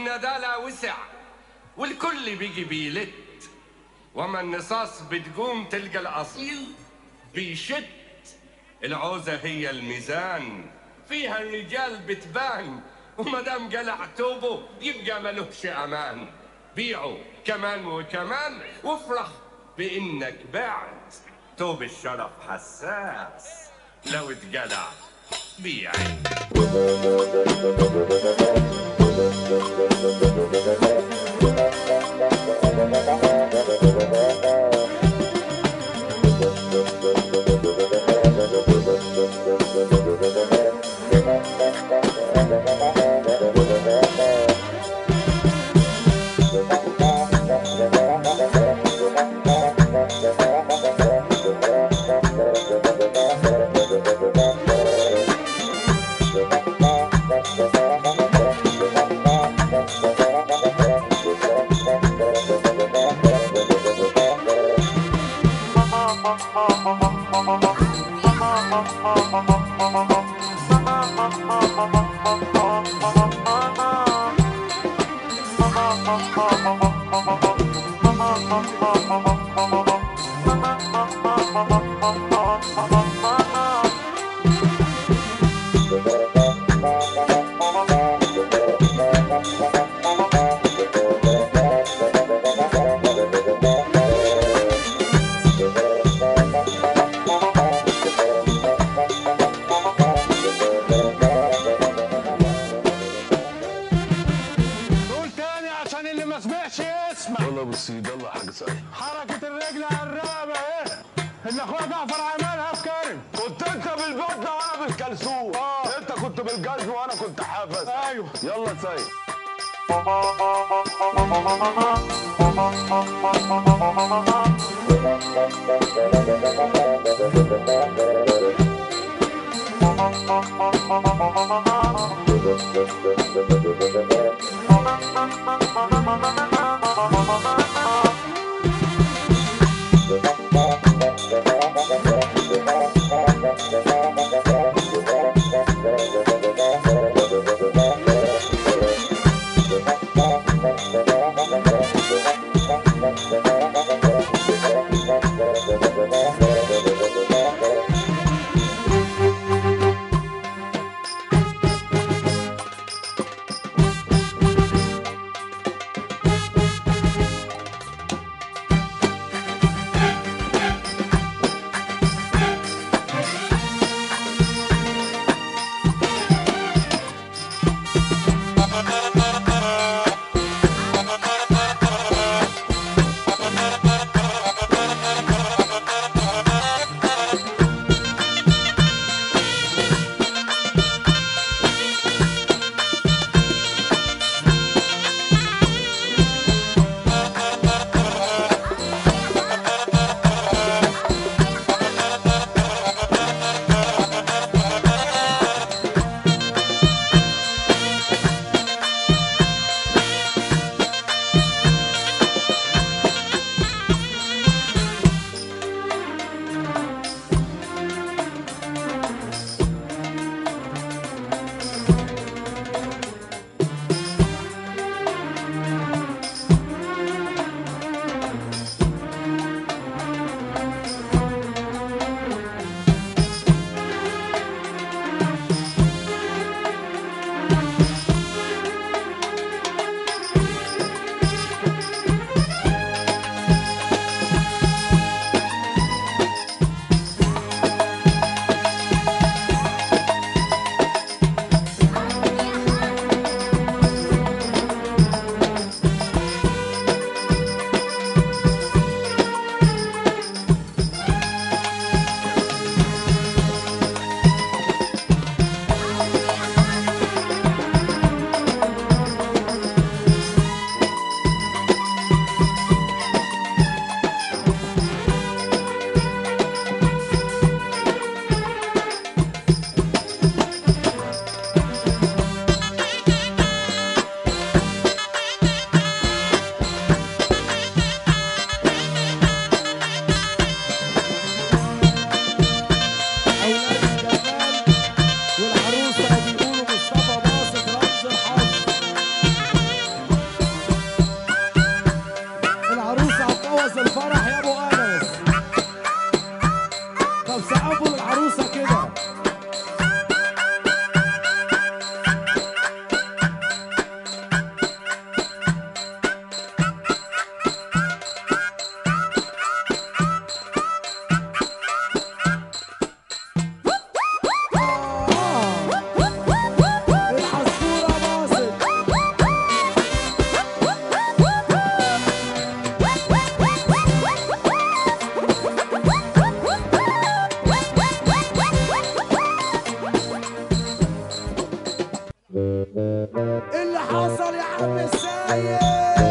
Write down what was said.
والندالة وسع والكل بيجي بيلت وما النصاص بتقوم تلقى الأصيل بيشت العوزة هي الميزان فيها الرجال بتبان ومدام قلع توبه يبقى ملوش أمان بيعه كمان وكمان وافرح بإنك بعت توب الشرف حساس لو اتقلع بيعي قول تاني عشان اللي ما سمعش يسمع يلا ابو السيد يلا يا حاج سعيد حركة الرجل على الرقبة ايه اللي اخويا جعفر عملها في كرم كنت انت بالبدله وانا بالكلثوم آه. انت كنت بالجزم وانا كنت حافظ ايوه يلا سيد يا عم السيد